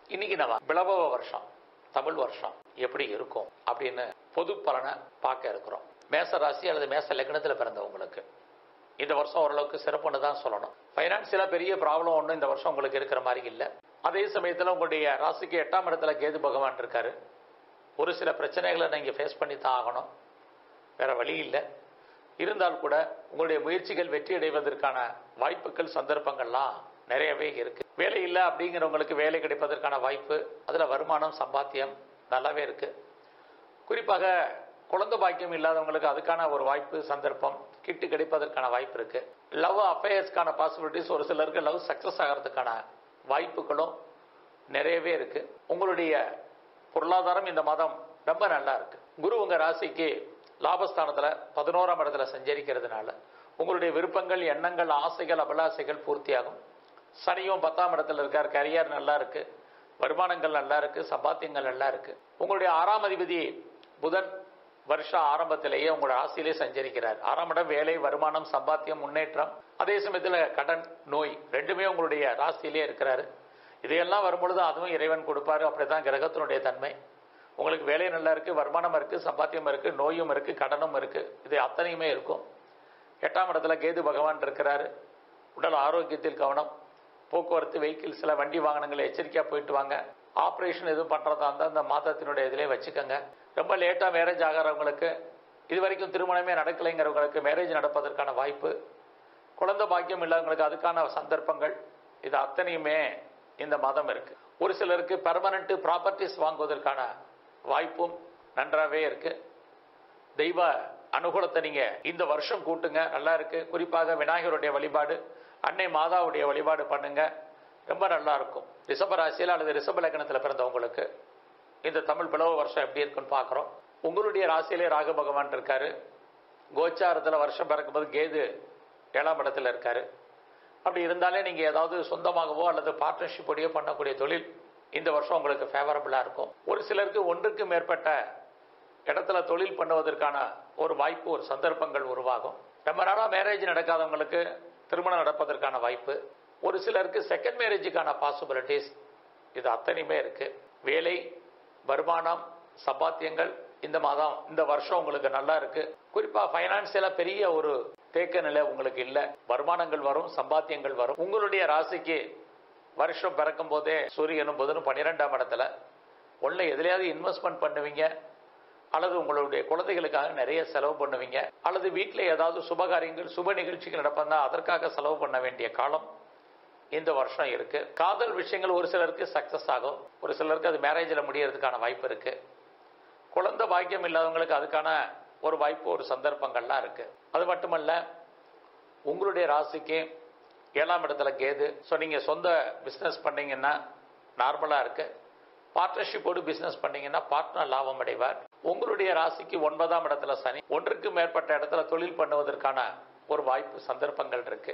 இன்னைக்கு நம்ம பிளவ வருஷம் தமிழ் வருஷம் எப்படி இருக்கும் அப்படின்னு பொது பலனை பார்க்க இருக்கிறோம் மேச ராசி அல்லது மேச லக்னத்துல பிறந்தவங்களுக்கு இந்த வருஷம் ஓரளவுக்கு சிறப்புன்னு தான் சொல்லணும் ஃபைனான்சியலா பெரிய ப்ராப்ளம் ஒன்றும் இந்த வருஷம் உங்களுக்கு இருக்கிற மாதிரி இல்லை அதே சமயத்தில் உங்களுடைய ராசிக்கு எட்டாம் இடத்துல கேது பகவான் இருக்காரு ஒரு சில பிரச்சனைகளை நீங்க ஃபேஸ் பண்ணி தான் ஆகணும் வேற வழி இல்லை இருந்தால் கூட உங்களுடைய முயற்சிகள் வெற்றி அடைவதற்கான வாய்ப்புகள் சந்தர்ப்பங்கள்லாம் நிறையவே இருக்கு வேலை இல்லை அப்படிங்கிறவங்களுக்கு வேலை கிடைப்பதற்கான வாய்ப்பு அதுல வருமானம் சம்பாத்தியம் நல்லாவே இருக்கு குறிப்பாக குழந்தை பாக்கியம் இல்லாதவங்களுக்கு அதுக்கான ஒரு வாய்ப்பு சந்தர்ப்பம் கிட்டு கிடைப்பதற்கான வாய்ப்பு இருக்கு லவ் அஃபேர்ஸ்க்கான பாசிபிலிட்டிஸ் ஒரு சிலருக்கு லவ் சக்சஸ் ஆகிறதுக்கான வாய்ப்புகளும் நிறையவே இருக்கு உங்களுடைய பொருளாதாரம் இந்த மாதம் ரொம்ப நல்லா இருக்கு குரு உங்க ராசிக்கு லாபஸ்தானத்துல பதினோராம் இடத்துல சஞ்சரிக்கிறதுனால உங்களுடைய விருப்பங்கள் எண்ணங்கள் ஆசைகள் அபிலாசைகள் பூர்த்தியாகும் சனியும் பத்தாம் இடத்துல இருக்கார் கரியர் நல்லா இருக்கு வருமானங்கள் நல்லா இருக்கு சம்பாத்தியங்கள் நல்லா இருக்கு உங்களுடைய ஆறாம் அதிபதி புதன் வருஷ ஆரம்பத்திலேயே உங்களோட ராசியிலே சஞ்சரிக்கிறார் ஆறாம் இடம் வேலை வருமானம் சம்பாத்தியம் முன்னேற்றம் அதே சமயத்தில் கடன் நோய் ரெண்டுமே உங்களுடைய ராசியிலே இருக்கிறாரு இதையெல்லாம் வரும்பொழுது அதுவும் இறைவன் கொடுப்பாரு அப்படிதான் கிரகத்தினுடைய தன்மை உங்களுக்கு வேலை நல்லா இருக்கு வருமானம் இருக்கு சம்பாத்தியம் இருக்கு நோயும் இருக்கு கடனும் இருக்கு இது அத்தனையுமே இருக்கும் எட்டாம் இடத்துல கேது பகவான் இருக்கிறாரு உடல் ஆரோக்கியத்தில் கவனம் போக்குவரத்து வெஹிக்கிள்ஸ்ல வண்டி வாகனங்களை எச்சரிக்கையா போயிட்டு வாங்க ஆப்ரேஷன் எதுவும் பண்றதா இருந்தால் இந்த மாதத்தினுடைய இதிலே வச்சுக்கோங்க ரொம்ப லேட்டா மேரேஜ் ஆகிறவங்களுக்கு இது வரைக்கும் திருமணமே நடக்கலைங்கிறவங்களுக்கு மேரேஜ் நடப்பதற்கான வாய்ப்பு குழந்தை பாக்கியம் இல்லாதவங்களுக்கு அதுக்கான சந்தர்ப்பங்கள் இது அத்தனையுமே இந்த மாதம் இருக்கு ஒரு சிலருக்கு பெர்மனன்ட் ப்ராப்பர்ட்டிஸ் வாங்குவதற்கான வாய்ப்பும் நன்றாவே இருக்கு தெய்வ அனுகூலத்தை நீங்க இந்த வருஷம் கூட்டுங்க நல்லா இருக்கு குறிப்பாக விநாயகருடைய வழிபாடு அன்னை மாதாவுடைய வழிபாடு பண்ணுங்க ரொம்ப நல்லா இருக்கும் ரிஷப ராசியில் அல்லது ரிஷப லக்னத்தில் பிறந்தவங்களுக்கு இந்த தமிழ் பிளவு வருஷம் எப்படி இருக்குன்னு பார்க்குறோம் உங்களுடைய ராசியிலே ராகு பகவான் இருக்காரு கோச்சாரத்தில் வருஷம் பிறக்கும்போது கேது ஏழாம் இடத்துல இருக்காரு அப்படி இருந்தாலே நீங்க ஏதாவது சொந்தமாகவோ அல்லது பார்ட்னர்ஷிப்போடையோ பண்ணக்கூடிய தொழில் இந்த வருஷம் உங்களுக்கு ஃபேவரபிளா இருக்கும் ஒரு சிலருக்கு ஒன்றுக்கு மேற்பட்ட இடத்துல தொழில் பண்ணுவதற்கான ஒரு வாய்ப்பு ஒரு சந்தர்ப்பங்கள் உருவாகும் ரொம்ப நாளா மேரேஜ் நடக்காதவங்களுக்கு திருமணம் நடப்பதற்கான வாய்ப்பு ஒரு சிலருக்கு செகண்ட் மேரேஜுக்கான பாசிபிலிட்டிஸ் இது அத்தனையுமே இருக்கு வேலை வருமானம் சம்பாத்தியங்கள் இந்த மாதம் இந்த வருஷம் உங்களுக்கு நல்லா இருக்கு குறிப்பா பைனான்சியலா பெரிய ஒரு தேக்க நிலை உங்களுக்கு இல்ல வருமானங்கள் வரும் சம்பாத்தியங்கள் வரும் உங்களுடைய ராசிக்கு வருஷம் பிறக்கும் போதே சூரியனும் புதனும் பன்னிரெண்டாம் இடத்துல ஒன்ல எதுலையாவது இன்வெஸ்ட்மெண்ட் பண்ணுவீங்க அல்லது உங்களுடைய குழந்தைகளுக்காக நிறைய செலவு பண்ணுவீங்க அல்லது வீட்டில் ஏதாவது சுபகாரியங்கள் சுப நிகழ்ச்சிகள் நடப்பதா அதற்காக செலவு பண்ண வேண்டிய காலம் இந்த வருஷம் இருக்கு காதல் விஷயங்கள் ஒரு சிலருக்கு சக்சஸ் ஆகும் ஒரு சிலருக்கு அது மேரேஜில் முடியறதுக்கான வாய்ப்பு இருக்கு குழந்தை பாக்கியம் இல்லாதவங்களுக்கு அதுக்கான ஒரு வாய்ப்பு ஒரு சந்தர்ப்பங்கள்லாம் இருக்கு அது மட்டுமல்ல உங்களுடைய ராசிக்கு ஏழாம் இடத்துல கேது ஸோ நீங்கள் சொந்த பிஸ்னஸ் பண்ணீங்கன்னா நார்மலாக இருக்கு பார்ட்னர்ஷிப்போடு பிஸ்னஸ் பண்ணீங்கன்னா பார்ட்னர் லாபம் அடைவார் உங்களுடைய ராசிக்கு ஒன்பதாம் இடத்துல சனி ஒன்றுக்கு மேற்பட்ட இடத்துல தொழில் பண்ணுவதற்கான ஒரு வாய்ப்பு சந்தர்ப்பங்கள் இருக்கு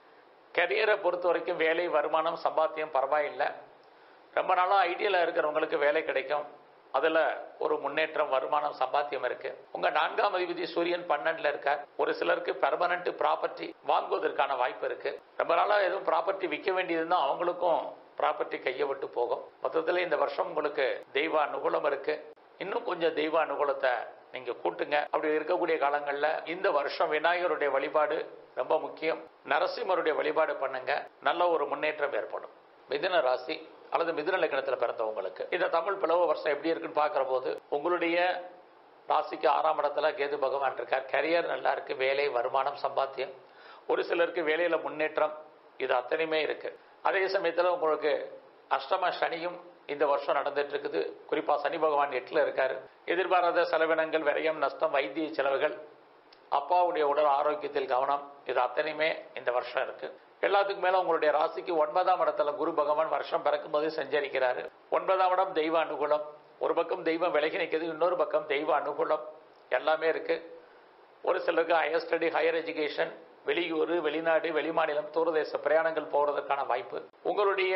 கரியரை பொறுத்த வரைக்கும் வேலை வருமானம் சம்பாத்தியம் பரவாயில்லை ரொம்ப நாளாக ஐடியில் இருக்கிறவங்களுக்கு வேலை கிடைக்கும் அதுல ஒரு முன்னேற்றம் வருமானம் சம்பாத்தியம் இருக்கு உங்க நான்காம் அதிபதி சூரியன் பன்னெண்டுல இருக்கார் ஒரு சிலருக்கு பெர்மனன்ட் ப்ராப்பர்ட்டி வாங்குவதற்கான வாய்ப்பு இருக்கு ரொம்ப நாளா எதுவும் ப்ராப்பர்ட்டி விற்க வேண்டியதுன்னா அவங்களுக்கும் ப்ராப்பர்ட்டி கையை விட்டு போகும் மொத்தத்தில் இந்த வருஷம் உங்களுக்கு தெய்வ அனுகூலம் இருக்கு இன்னும் கொஞ்சம் தெய்வ அனுகூலத்தை நீங்க கூட்டுங்க அப்படி இருக்கக்கூடிய காலங்கள்ல இந்த வருஷம் விநாயகருடைய வழிபாடு ரொம்ப முக்கியம் நரசிம்மருடைய வழிபாடு பண்ணுங்க நல்ல ஒரு முன்னேற்றம் ஏற்படும் மிதுன ராசி அல்லது மிதுன லக்கணத்தில் பிறந்தவங்களுக்கு இந்த தமிழ் பிளவு வருஷம் எப்படி இருக்குன்னு பார்க்கிற போது உங்களுடைய ராசிக்கு ஆறாம் இடத்துல கேது பகவான் இருக்கார் கரியர் நல்லா இருக்கு வேலை வருமானம் சம்பாத்தியம் ஒரு சிலருக்கு வேலையில முன்னேற்றம் இது அத்தனையுமே இருக்கு அதே சமயத்தில் உங்களுக்கு அஷ்டம சனியும் இந்த வருஷம் நடந்துட்டு இருக்குது குறிப்பா சனி பகவான் எட்டுல இருக்காரு எதிர்பாராத செலவினங்கள் விரயம் நஷ்டம் வைத்திய செலவுகள் அப்பாவுடைய உடல் ஆரோக்கியத்தில் கவனம் இது அத்தனையுமே இந்த வருஷம் இருக்கு எல்லாத்துக்கும் மேல உங்களுடைய ராசிக்கு ஒன்பதாம் இடத்துல குரு பகவான் வருஷம் பிறக்கும் போது சஞ்சரிக்கிறாரு ஒன்பதாம் இடம் தெய்வ அனுகூலம் ஒரு பக்கம் தெய்வம் விலகி நிற்கிறது இன்னொரு பக்கம் தெய்வ அனுகூலம் எல்லாமே இருக்கு ஒரு சிலருக்கு ஹையர் ஸ்டடி ஹையர் எஜுகேஷன் வெளியூர் வெளிநாடு வெளிமாநிலம் தூரதேச பிரயாணங்கள் போறதுக்கான வாய்ப்பு உங்களுடைய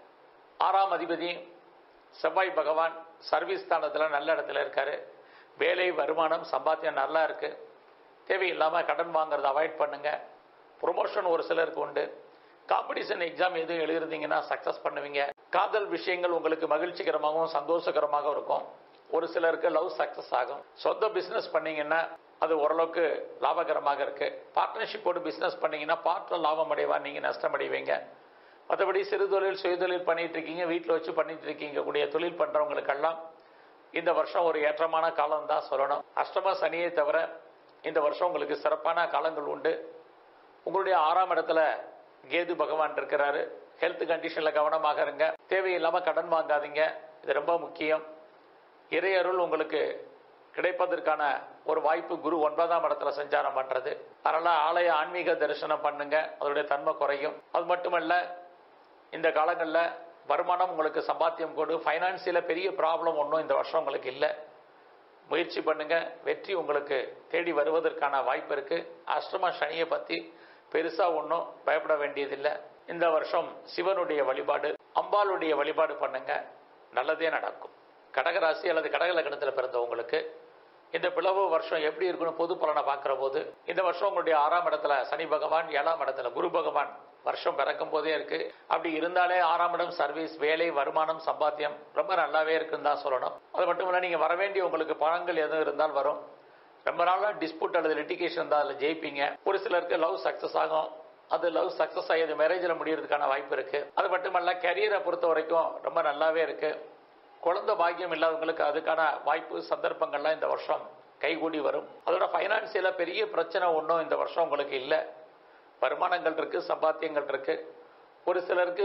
ஆறாம் அதிபதி செவ்வாய் பகவான் சர்வீஸ் ஸ்தானத்துல நல்ல இடத்துல இருக்காரு வேலை வருமானம் சம்பாத்தியம் நல்லா இருக்கு தேவையில்லாம கடன் வாங்குறத அவாய்ட் பண்ணுங்க ப்ரொமோஷன் ஒரு சிலருக்கு உண்டு காம்படிஷன் எக்ஸாம் எதுவும் எழுதிருந்தீங்கன்னா சக்சஸ் பண்ணுவீங்க காதல் விஷயங்கள் உங்களுக்கு மகிழ்ச்சிகரமாகவும் சந்தோஷகரமாகவும் இருக்கும் ஒரு சிலருக்கு லவ் சக்சஸ் ஆகும் சொந்த பிசினஸ் பண்ணீங்கன்னா அது ஓரளவுக்கு லாபகரமாக இருக்கு பார்ட்னர்ஷிப்போடு பிசினஸ் பண்ணீங்கன்னா பார்ட்னர் லாபம் அடைவா நீங்க நஷ்டம் அடைவீங்க மற்றபடி சிறு தொழில் சுயதொழில் பண்ணிட்டு இருக்கீங்க வீட்டில் வச்சு பண்ணிட்டு இருக்கீங்க கூடிய தொழில் பண்றவங்களுக்கெல்லாம் இந்த வருஷம் ஒரு ஏற்றமான காலம் தான் சொல்லணும் அஷ்டம சனியை தவிர இந்த வருஷம் உங்களுக்கு சிறப்பான காலங்கள் உண்டு உங்களுடைய ஆறாம் இடத்துல கேது பகவான் இருக்கிறாரு ஹெல்த் கண்டிஷன்ல கவனமாக இருங்க தேவையில்லாம கடன் வாங்காதீங்க இது ரொம்ப முக்கியம் இறையருள் உங்களுக்கு கிடைப்பதற்கான ஒரு வாய்ப்பு குரு ஒன்பதாம் இடத்துல சஞ்சாரம் பண்றது அதனால ஆலய ஆன்மீக தரிசனம் பண்ணுங்க அதோடைய தன்மை குறையும் அது மட்டுமல்ல இந்த காலங்களில் வருமானம் உங்களுக்கு சம்பாத்தியம் கொடு ஃபைனான்சியல பெரிய ப்ராப்ளம் ஒன்றும் இந்த வருஷம் உங்களுக்கு இல்லை முயற்சி பண்ணுங்க வெற்றி உங்களுக்கு தேடி வருவதற்கான வாய்ப்பு இருக்கு அஷ்டம சனியை பத்தி பெருசா ஒன்றும் பயப்பட வேண்டியதில்லை இந்த வருஷம் சிவனுடைய வழிபாடு அம்பாளுடைய வழிபாடு பண்ணுங்க நல்லதே நடக்கும் கடகராசி அல்லது கடக லக்னத்தில் பிறந்தவங்களுக்கு இந்த பிளவு வருஷம் எப்படி இருக்குன்னு பொது பலனை பார்க்கிற போது இந்த வருஷம் உங்களுடைய ஆறாம் இடத்துல சனி பகவான் ஏழாம் இடத்துல குரு பகவான் வருஷம் பிறக்கும் போதே இருக்கு அப்படி இருந்தாலே ஆறாம் இடம் சர்வீஸ் வேலை வருமானம் சம்பாத்தியம் ரொம்ப நல்லாவே இருக்குன்னு தான் சொல்லணும் அது மட்டும் இல்ல நீங்க வர வேண்டிய உங்களுக்கு பணங்கள் எதுவும் இருந்தால் வரும் ரொம்ப நாளா டிஸ்பியூட் அல்லது லிட்டிகேஷன் தான் அதில் ஜெயிப்பீங்க ஒரு சிலருக்கு லவ் சக்சஸ் ஆகும் அது லவ் சக்சஸ் ஆகி அது மேரேஜில் முடியறதுக்கான வாய்ப்பு இருக்கு அது மட்டுமல்ல கரியரை பொறுத்த வரைக்கும் ரொம்ப நல்லாவே இருக்கு குழந்தை பாக்கியம் இல்லாதவங்களுக்கு அதுக்கான வாய்ப்பு சந்தர்ப்பங்கள்லாம் இந்த வருஷம் கைகூடி வரும் அதோட ஃபைனான்சியலா பெரிய பிரச்சனை ஒன்றும் இந்த வருஷம் உங்களுக்கு இல்லை வருமானங்கள் இருக்கு சம்பாத்தியங்கள் இருக்கு ஒரு சிலருக்கு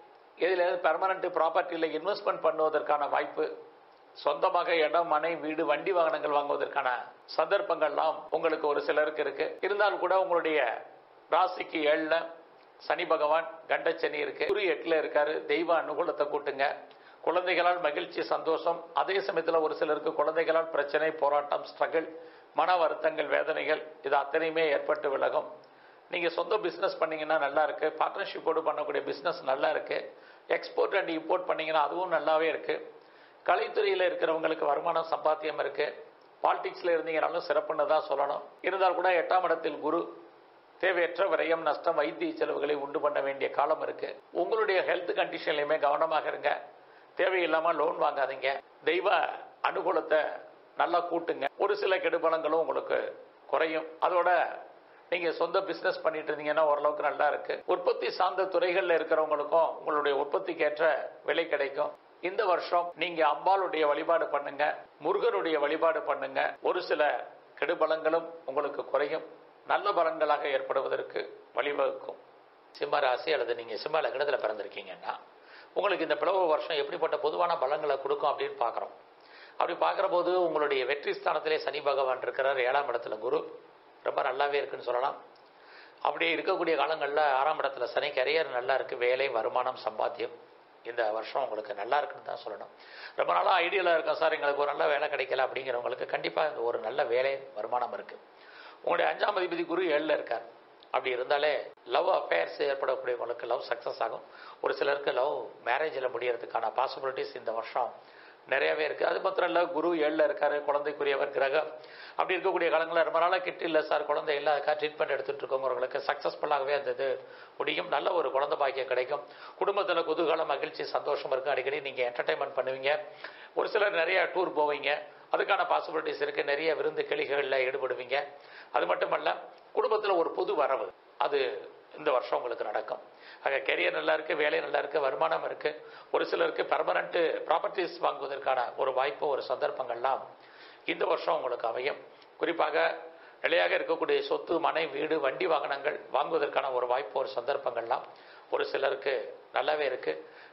எதில் பெர்மனண்ட் ப்ராப்பர்ட்டியில் இன்வெஸ்ட்மெண்ட் பண்ணுவதற்கான வாய்ப்பு சொந்தமாக இடம் மனை வீடு வண்டி வாகனங்கள் வாங்குவதற்கான சந்தர்ப்பங்கள்லாம் உங்களுக்கு ஒரு சிலருக்கு இருக்கு இருந்தாலும் கூட உங்களுடைய ராசிக்கு ஏழுல சனி பகவான் கண்டச்சனி இருக்கு குரு எட்டுல இருக்காரு தெய்வ அனுகூலத்தை கூட்டுங்க குழந்தைகளால் மகிழ்ச்சி சந்தோஷம் அதே சமயத்தில் ஒரு சிலருக்கு குழந்தைகளால் பிரச்சனை போராட்டம் ஸ்ட்ரகிள் மன வருத்தங்கள் வேதனைகள் இது அத்தனையுமே ஏற்பட்டு விலகும் நீங்க சொந்த பிசினஸ் பண்ணீங்கன்னா நல்லா இருக்கு பார்ட்னர்ஷிப்போடு பண்ணக்கூடிய பிசினஸ் நல்லா இருக்கு எக்ஸ்போர்ட் அண்ட் இம்போர்ட் பண்ணீங்கன்னா அதுவும் நல்லாவே இருக்கு கலைத்துறையில் இருக்கிறவங்களுக்கு வருமானம் சம்பாத்தியம் இருக்கு பாலிடிக்ஸ்ல இருந்தீங்கனாலும் சிறப்புன்னு தான் சொல்லணும் இருந்தால் கூட எட்டாம் இடத்தில் குரு தேவையற்ற விரயம் நஷ்டம் வைத்திய செலவுகளை உண்டு பண்ண வேண்டிய காலம் இருக்கு உங்களுடைய ஹெல்த் கண்டிஷன்லையுமே கவனமாக இருங்க தேவையில்லாம லோன் வாங்காதீங்க தெய்வ அனுகூலத்தை நல்லா கூட்டுங்க ஒரு சில கெடுபலங்களும் உங்களுக்கு குறையும் அதோட நீங்க சொந்த பிசினஸ் பண்ணிட்டு இருந்தீங்கன்னா ஓரளவுக்கு நல்லா இருக்கு உற்பத்தி சார்ந்த துறைகள்ல இருக்கிறவங்களுக்கும் உங்களுடைய உற்பத்திக்கு ஏற்ற விலை கிடைக்கும் இந்த வருஷம் நீங்க அம்பாளுடைய வழிபாடு பண்ணுங்க முருகனுடைய வழிபாடு பண்ணுங்க ஒரு சில கெடுபலங்களும் உங்களுக்கு குறையும் நல்ல பலன்களாக ஏற்படுவதற்கு வழிவகுக்கும் சிம்ம ராசி அல்லது நீங்க சிம்ம லக்னத்தில் பிறந்திருக்கீங்கன்னா உங்களுக்கு இந்த பிளவு வருஷம் எப்படிப்பட்ட பொதுவான பலன்களை கொடுக்கும் அப்படின்னு பார்க்குறோம் அப்படி பார்க்குற போது உங்களுடைய வெற்றி ஸ்தானத்திலே சனி பகவான் இருக்கிறார் ஏழாம் இடத்துல குரு ரொம்ப நல்லாவே இருக்குன்னு சொல்லலாம் அப்படி இருக்கக்கூடிய காலங்களில் ஆறாம் இடத்துல சனி கரியர் நல்லா இருக்கு வேலை வருமானம் சம்பாத்தியம் இந்த வருஷம் உங்களுக்கு நல்லா இருக்குன்னு தான் சொல்லணும் ரொம்ப நாளாக ஐடியலாக இருக்கும் சார் எங்களுக்கு ஒரு நல்ல வேலை கிடைக்கல அப்படிங்கிறவங்களுக்கு கண்டிப்பாக ஒரு நல்ல வேலை வருமானம் இருக்கு உங்களுடைய அஞ்சாம் அதிபதி குரு ஏழில் இருக்கார் அப்படி இருந்தாலே லவ் அஃபேர்ஸ் ஏற்படக்கூடியவங்களுக்கு லவ் சக்ஸஸ் ஆகும் ஒரு சிலருக்கு லவ் மேரேஜில் முடியறதுக்கான பாசிபிலிட்டிஸ் இந்த வருஷம் நிறையவே இருக்கு அது மாத்திரம் இல்ல குரு ஏழுல இருக்காரு குழந்தைக்குரியவர் கிரகம் அப்படி இருக்கக்கூடிய காலங்களில் ரொம்ப நாளாக கிட்ட இல்லை சார் குழந்தை இல்லை அதுக்காக ட்ரீட்மெண்ட் எடுத்துட்டு இருக்கவங்களுக்கு சக்ஸஸ்ஃபுல்லாகவே அந்த இது முடியும் நல்ல ஒரு குழந்தை பாக்கியம் கிடைக்கும் குடும்பத்தில் குதூகலம் மகிழ்ச்சி சந்தோஷம் இருக்கும் அடிக்கடி நீங்கள் என்டர்டைன்மெண்ட் பண்ணுவீங்க ஒரு சிலர் நிறைய டூர் போவீங்க அதுக்கான பாசிபிலிட்டிஸ் இருக்கு நிறைய விருந்து கிளிகளில் ஈடுபடுவீங்க அது மட்டுமல்ல குடும்பத்தில் ஒரு புது வரவு அது இந்த வருஷம் உங்களுக்கு நடக்கும் ஆக கெரியர் நல்லா இருக்கு வேலை நல்லா இருக்கு வருமானம் இருக்கு ஒரு சிலருக்கு பெர்மனண்ட் ப்ராப்பர்ட்டிஸ் வாங்குவதற்கான ஒரு வாய்ப்பு ஒரு சந்தர்ப்பங்கள்லாம் இந்த வருஷம் உங்களுக்கு அமையும் குறிப்பாக நிலையாக இருக்கக்கூடிய சொத்து மனை வீடு வண்டி வாகனங்கள் வாங்குவதற்கான ஒரு வாய்ப்பு ஒரு சந்தர்ப்பங்கள்லாம் ஒரு சிலருக்கு நல்லாவே இருக்கு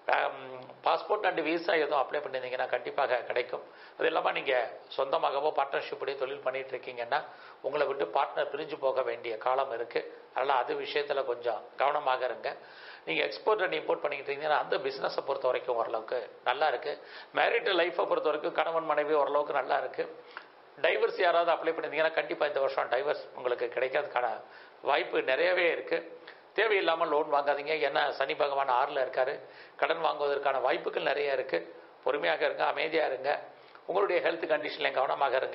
பாஸ்போர்ட் அண்ட் விசா எதுவும் அப்ளை பண்ணியிருந்தீங்கன்னா கண்டிப்பாக கிடைக்கும் அது இல்லாமல் நீங்கள் சொந்தமாகவோ பார்ட்னர்ஷிப்போடய தொழில் பண்ணிட்டு இருக்கீங்கன்னா உங்களை விட்டு பார்ட்னர் பிரிஞ்சு போக வேண்டிய காலம் இருக்கு அதனால் அது விஷயத்தில் கொஞ்சம் கவனமாக இருங்க நீங்கள் எக்ஸ்போர்ட் அண்ட் இம்போர்ட் பண்ணிக்கிட்டு இருந்தீங்கன்னா அந்த பிஸ்னஸை பொறுத்த வரைக்கும் ஓரளவுக்கு நல்லா இருக்கு மேரிட் லைஃப்பை பொறுத்த வரைக்கும் கணவன் மனைவி ஓரளவுக்கு நல்லா இருக்கு டைவர்ஸ் யாராவது அப்ளை பண்ணியிருந்தீங்கன்னா கண்டிப்பாக இந்த வருஷம் டைவர்ஸ் உங்களுக்கு கிடைக்கிறதுக்கான வாய்ப்பு நிறையவே இருக்கு தேவையில்லாமல் லோன் வாங்காதீங்க ஏன்னா சனி பகவான் ஆறில் இருக்காரு கடன் வாங்குவதற்கான வாய்ப்புகள் நிறைய இருக்கு பொறுமையாக இருங்க அமைதியாக இருங்க உங்களுடைய ஹெல்த் கண்டிஷன்ல கவனமாக இருங்க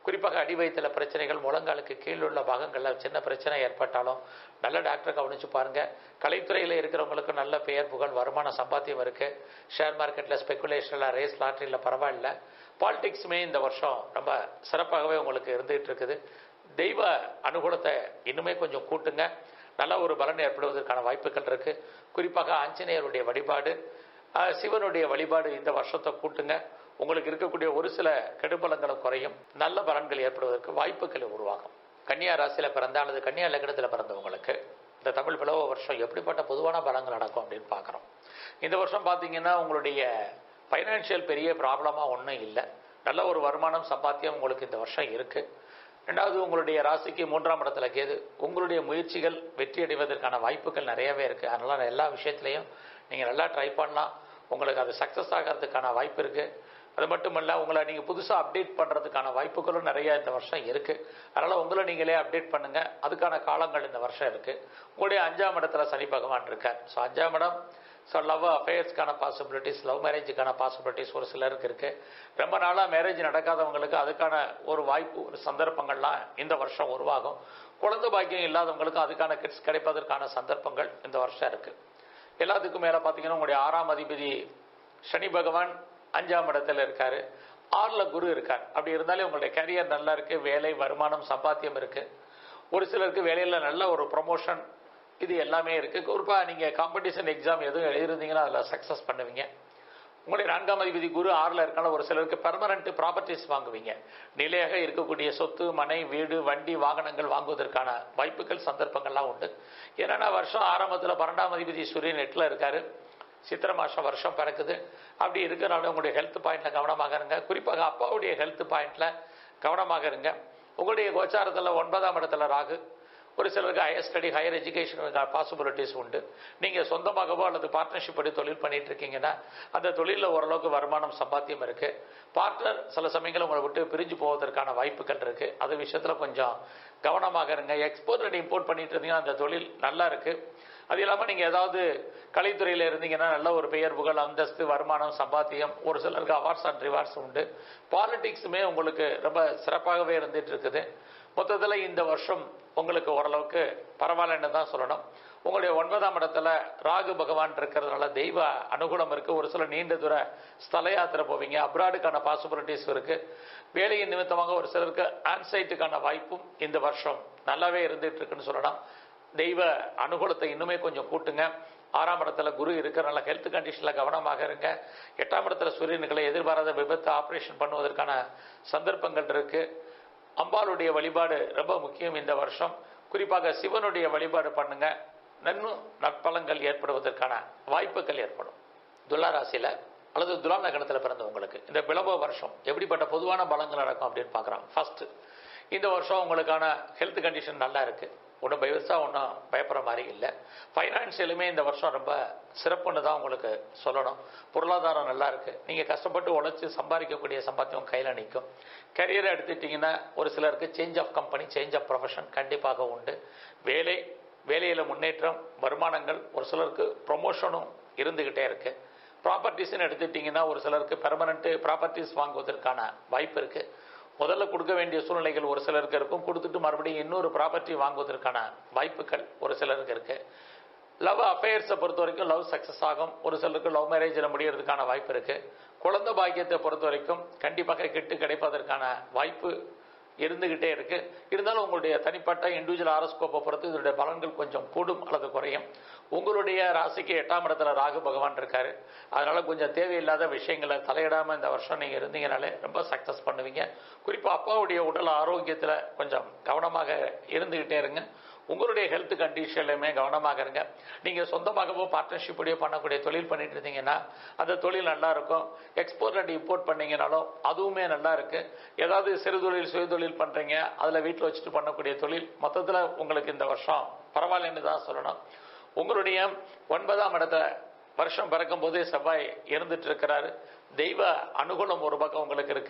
குறிப்பாக அடி வயிற்றுல பிரச்சனைகள் முழங்காலுக்கு கீழ் உள்ள பாகங்களில் சின்ன பிரச்சனை ஏற்பட்டாலும் நல்ல டாக்டரை கவனிச்சு பாருங்க கலைத்துறையில் இருக்கிறவங்களுக்கு நல்ல பெயர் புகழ் வருமான சம்பாத்தியம் இருக்கு ஷேர் மார்க்கெட்டில் ஸ்பெகுலேஷனில் ரேஸ் லாட்ரியில் பரவாயில்ல பாலிடிக்ஸுமே இந்த வருஷம் ரொம்ப சிறப்பாகவே உங்களுக்கு இருந்துகிட்டு இருக்குது தெய்வ அனுகூலத்தை இன்னுமே கொஞ்சம் கூட்டுங்க நல்ல ஒரு பலன் ஏற்படுவதற்கான வாய்ப்புகள் இருக்கு குறிப்பாக ஆஞ்சநேயருடைய வழிபாடு ஆஹ், சிவனுடைய வழிபாடு இந்த வருஷத்தை கூட்டுங்க உங்களுக்கு இருக்கக்கூடிய ஒரு சில கெடுபலங்களும் குறையும் நல்ல பலன்கள் ஏற்படுவதற்கு வாய்ப்புகள் உருவாகும் கன்னியா ராசியில பிறந்த அல்லது கன்னியா லக்னத்தில் பிறந்தவங்களுக்கு இந்த தமிழ் பிளவ வருஷம் எப்படிப்பட்ட பொதுவான பலன்கள் நடக்கும் அப்படின்னு பார்க்குறோம் இந்த வருஷம் பார்த்தீங்கன்னா உங்களுடைய ஃபைனான்ஷியல் பெரிய ப்ராப்ளமாக ஒன்றும் இல்லை நல்ல ஒரு வருமானம் சம்பாத்தியம் உங்களுக்கு இந்த வருஷம் இருக்கு ரெண்டாவது உங்களுடைய ராசிக்கு மூன்றாம் இடத்துல கேது உங்களுடைய முயற்சிகள் வெற்றி அடைவதற்கான வாய்ப்புகள் நிறையவே இருக்கு அதனால எல்லா விஷயத்திலையும் நீங்கள் நல்லா ட்ரை பண்ணலாம் உங்களுக்கு அது சக்ஸஸ் ஆகிறதுக்கான வாய்ப்பு இருக்கு அது மட்டுமல்ல உங்களை நீங்கள் புதுசாக அப்டேட் பண்ணுறதுக்கான வாய்ப்புகளும் நிறைய இந்த வருஷம் இருக்கு அதனால உங்களை நீங்களே அப்டேட் பண்ணுங்க அதுக்கான காலங்கள் இந்த வருஷம் இருக்கு உங்களுடைய அஞ்சாம் இடத்துல சனி பகவான் இருக்கார் ஸோ அஞ்சாம் இடம் ஸோ லவ் அஃபேர்ஸ்க்கான பாசிபிலிட்டிஸ் லவ் மேரேஜுக்கான பாசிபிலிட்டிஸ் ஒரு சிலருக்கு இருக்கு ரொம்ப நாளாக மேரேஜ் நடக்காதவங்களுக்கு அதுக்கான ஒரு வாய்ப்பு ஒரு சந்தர்ப்பங்கள்லாம் இந்த வருஷம் உருவாகும் குழந்தை பாக்கியம் இல்லாதவங்களுக்கு அதுக்கான கிட்ஸ் கிடைப்பதற்கான சந்தர்ப்பங்கள் இந்த வருஷம் இருக்கு எல்லாத்துக்கும் மேலே பார்த்தீங்கன்னா உங்களுடைய ஆறாம் அதிபதி சனி பகவான் அஞ்சாம் இடத்துல இருக்காரு ஆறுல குரு இருக்கார் அப்படி இருந்தாலே உங்களுடைய கரியர் நல்லா இருக்கு வேலை வருமானம் சம்பாத்தியம் இருக்கு ஒரு சிலருக்கு வேலையில நல்ல ஒரு ப்ரொமோஷன் இது எல்லாமே இருக்கு குறிப்பாக நீங்க காம்படிஷன் எக்ஸாம் எதுவும் எழுதிருந்தீங்கன்னா அதில் சக்ஸஸ் பண்ணுவீங்க உங்களுடைய நான்காம் அதிபதி குரு ஆறுல இருக்கனால ஒரு சிலருக்கு பெர்மனன்ட் ப்ராப்பர்ட்டிஸ் வாங்குவீங்க நிலையாக இருக்கக்கூடிய சொத்து மனை வீடு வண்டி வாகனங்கள் வாங்குவதற்கான வாய்ப்புகள் சந்தர்ப்பங்கள்லாம் உண்டு ஏன்னா வருஷம் ஆரம்பத்தில் பன்னெண்டாம் அதிபதி சூரியன் எட்டில் இருக்காரு சித்திரை மாதம் வருஷம் பிறக்குது அப்படி இருக்கிறனால உங்களுடைய ஹெல்த் பாயிண்ட்ல கவனமாக இருங்க குறிப்பாக அப்பாவுடைய ஹெல்த் பாயிண்ட்ல கவனமாக இருங்க உங்களுடைய கோச்சாரத்தில் ஒன்பதாம் இடத்துல ராகு ஒரு சிலருக்கு higher study higher education possibilities உண்டு நீங்கள் சொந்தமாகவோ அல்லது பார்ட்னர்ஷிப் படி தொழில் பண்ணிட்டு இருக்கீங்கன்னா அந்த தொழிலில் ஓரளவுக்கு வருமானம் சம்பாத்தியம் இருக்கு பார்ட்னர் சில சமயங்கள் உங்களை விட்டு பிரிஞ்சு போவதற்கான வாய்ப்புகள் இருக்கு அது விஷயத்தில் கொஞ்சம் கவனமாக இருங்க எக்ஸ்போர்ட் அண்ட் இம்போர்ட் பண்ணிட்டு இருந்தீங்கன்னா அந்த தொழில் நல்லா இருக்கு அது இல்லாமல் நீங்கள் ஏதாவது கலைத்துறையில் இருந்தீங்கன்னா நல்ல ஒரு பெயர் புகழ் அந்தஸ்து வருமானம் சம்பாத்தியம் ஒரு சிலருக்கு அவார்ட்ஸ் அண்ட் ரிவார்ட்ஸ் உண்டு பாலிடிக்ஸுமே உங்களுக்கு ரொம்ப சிறப்பாகவே இருந்துட்டு இருக்குது மொத்தத்தில் இந்த வருஷம் உங்களுக்கு ஓரளவுக்கு பரவாயில்லன்னு தான் சொல்லணும் உங்களுடைய ஒன்பதாம் இடத்துல ராகு பகவான் இருக்கிறதுனால தெய்வ அனுகூலம் இருக்கு ஒரு சில நீண்ட தூர ஸ்தல யாத்திரை போவீங்க அப்ராடுக்கான பாசிபிலிட்டிஸ் இருக்கு வேலையின் நிமித்தமாக ஒரு சிலருக்கு ஆன்சைட்டுக்கான வாய்ப்பும் இந்த வருஷம் நல்லாவே இருந்துட்டு இருக்குன்னு சொல்லலாம் தெய்வ அனுகூலத்தை இன்னுமே கொஞ்சம் கூட்டுங்க ஆறாம் இடத்துல குரு இருக்கிறனால ஹெல்த் கண்டிஷனில் கவனமாக இருங்க எட்டாம் இடத்துல சூரியனுக்களை எதிர்பாராத விபத்து ஆப்ரேஷன் பண்ணுவதற்கான சந்தர்ப்பங்கள் இருக்கு அம்பாளுடைய வழிபாடு ரொம்ப முக்கியம் இந்த வருஷம் குறிப்பாக சிவனுடைய வழிபாடு பண்ணுங்க நன்னும் நற்பலங்கள் ஏற்படுவதற்கான வாய்ப்புகள் ஏற்படும் துலா ராசியில அல்லது துலா நகரத்தில் பிறந்தவங்களுக்கு இந்த பிளவ வருஷம் எப்படிப்பட்ட பொதுவான பலங்கள் நடக்கும் அப்படின்னு பார்க்குறோம் ஃபர்ஸ்ட் இந்த வருஷம் உங்களுக்கான ஹெல்த் கண்டிஷன் நல்லா இருக்கு ஒன்றும் பெருசா ஒன்றும் பயப்படுற மாதிரி இல்லை ஃபைனான்சியலுமே இந்த வருஷம் ரொம்ப சிறப்புன்னு தான் உங்களுக்கு சொல்லணும் பொருளாதாரம் நல்லா இருக்கு நீங்கள் கஷ்டப்பட்டு உழைச்சி சம்பாதிக்கக்கூடிய சம்பாத்தியம் கையில் நிற்கும் கரியரை எடுத்துட்டிங்கன்னா ஒரு சிலருக்கு change of company change of profession கண்டிப்பாக உண்டு வேலை வேலையில் முன்னேற்றம் வருமானங்கள் ஒரு சிலருக்கு ப்ரொமோஷனும் இருந்துக்கிட்டே இருக்கு ப்ராப்பர்ட்டிஸ்ன்னு எடுத்துட்டிங்கன்னா ஒரு சிலருக்கு பெர்மனண்ட் ப்ராப்பர்ட்டிஸ் வாங்குவதற்கான வாய்ப்பு இருக்கு முதல்ல கொடுக்க வேண்டிய சூழ்நிலைகள் ஒரு சிலருக்கு இருக்கும் கொடுத்துட்டு மறுபடியும் இன்னொரு ப்ராப்பர்ட்டி வாங்குவதற்கான வாய்ப்புகள் ஒரு சிலருக்கு இருக்கு லவ் அஃபேர்ஸை பொறுத்த வரைக்கும் லவ் சக்ஸஸ் ஆகும் ஒரு சிலருக்கு லவ் மேரேஜில் முடியறதுக்கான வாய்ப்பு இருக்கு குழந்தை பாக்கியத்தை பொறுத்த வரைக்கும் கண்டிப்பாக கிட்டு கிடைப்பதற்கான வாய்ப்பு இருந்துகிட்டே இருக்கு இருந்தாலும் உங்களுடைய தனிப்பட்ட இண்டிவிஜுவல் ஆரோஸ்கோப்பை பொறுத்து இதனுடைய பலன்கள் கொஞ்சம் கூடும் அல்லது குறையும் உங்களுடைய ராசிக்கு எட்டாம் இடத்துல ராகு பகவான் இருக்காரு அதனால கொஞ்சம் தேவையில்லாத விஷயங்களை தலையிடாம இந்த வருஷம் நீங்க இருந்தீங்கனாலே ரொம்ப சக்சஸ் பண்ணுவீங்க குறிப்பா அப்பாவுடைய உடல் ஆரோக்கியத்துல கொஞ்சம் கவனமாக இருந்துகிட்டே இருங்க உங்களுடைய ஹெல்த் கண்டிஷன்லையுமே கவனமாக இருங்க நீங்க சொந்தமாகவோ பார்ட்னர்ஷிப் படியோ பண்ணக்கூடிய தொழில் பண்ணிட்டு இருந்தீங்கன்னா அந்த தொழில் நல்லா இருக்கும் எக்ஸ்போர்ட் அண்ட் இம்போர்ட் பண்ணீங்கனாலும் அதுவுமே நல்லா இருக்கு ஏதாவது சிறு தொழில் சுய தொழில் பண்றீங்க அதுல வீட்டில் வச்சுட்டு பண்ணக்கூடிய தொழில் மொத்தத்தில் உங்களுக்கு இந்த வருஷம் பரவாயில்லன்னு தான் சொல்லணும் உங்களுடைய ஒன்பதாம் இடத்த வருஷம் பிறக்கும் போதே செவ்வாய் இருந்துட்டு இருக்கிறாரு தெய்வ அனுகூலம் ஒரு பக்கம் உங்களுக்கு இருக்கு